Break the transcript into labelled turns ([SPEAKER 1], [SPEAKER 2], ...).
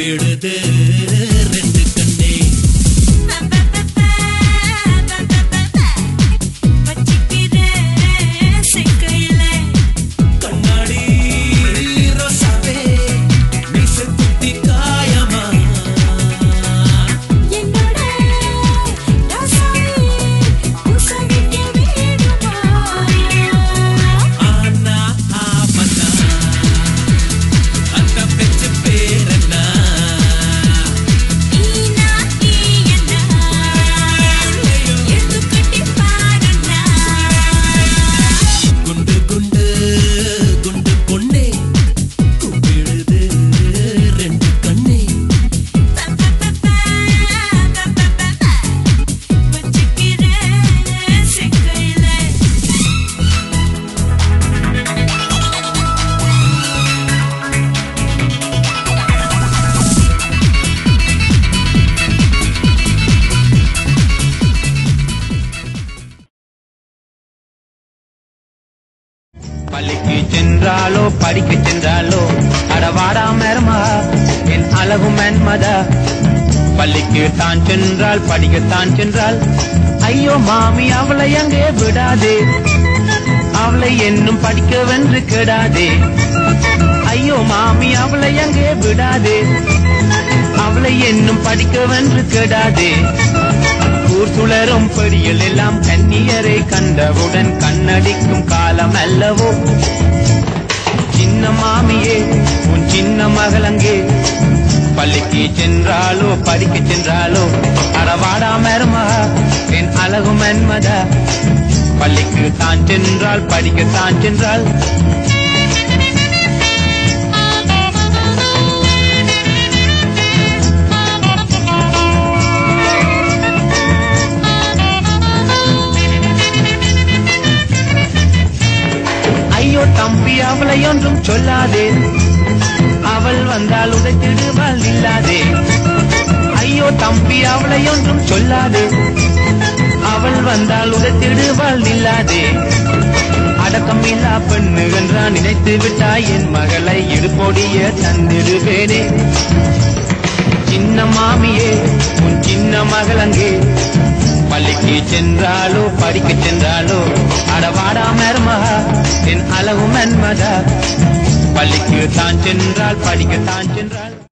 [SPEAKER 1] கூப்பிடுது ரெண்டு கண்ணே கண்ணாடி ரோசாவே மீச குத்தி காயமா ஆனா ஆவனா அந்த பெற்ற பேரனா குண்டு குண்டு குண்டு பொண்ணே கூப்பிடுது ரெண்டு கண்ணே
[SPEAKER 2] பள்ளிக்கு சென்றாலோ படிக்க சென்றாலோ அடவாடா மருமா என் அழகு மன்மதா பள்ளிக்கு தான் சென்றால் படிக்கத்தான் சென்றால் ஐயோ மாமி அவளை அங்கே விடாதே அவளை என்னும் படிக்கவென்று கெடாதே ஐயோ மாமி அவளை அங்கே விடாதே அவளை என்னும் படிக்கவென்று கெடாதே ஊர் சுழரும் படியில் எல்லாம் கன்னியரை கண்டவுடன் கண்ணடிக்கும் காலம் அல்லவோ சின்ன மாமியே உன் சின்ன மகளங்கே பள்ளிக்கு சென்றாலோ படிக்க சென்றாலோ அறவாடா மருமகா என் அழகு மன்மதா பள்ளிக்கு தான் சென்றால் படிக்க தான் சென்றால் ஐயோ தம்பி அவளை ஒன்றும் சொல்லாதே அவள் வந்தால் உதைத்திடுவாள் இல்லாதே ஐயோ தம்பி அவளை ஒன்றும் சொல்லாதே அவள் வந்தால் உதைத்திடுவாள் இல்லாதே அடக்கமில்லா பெண்ணு என்றான் நினைத்து விட்டாய் என் மகளை இடுபொடிய தந்திடுவேனே சின்ன மாமியே உன் சின்ன மகளங்கே பள்ளிக்கு சென்றாலோ படிக்க சென்றாலோ அடவாடா மருமகா என் அழகு மன்மதா பள்ளிக்கு தான் சென்றால் படிக்க தான் சென்றால்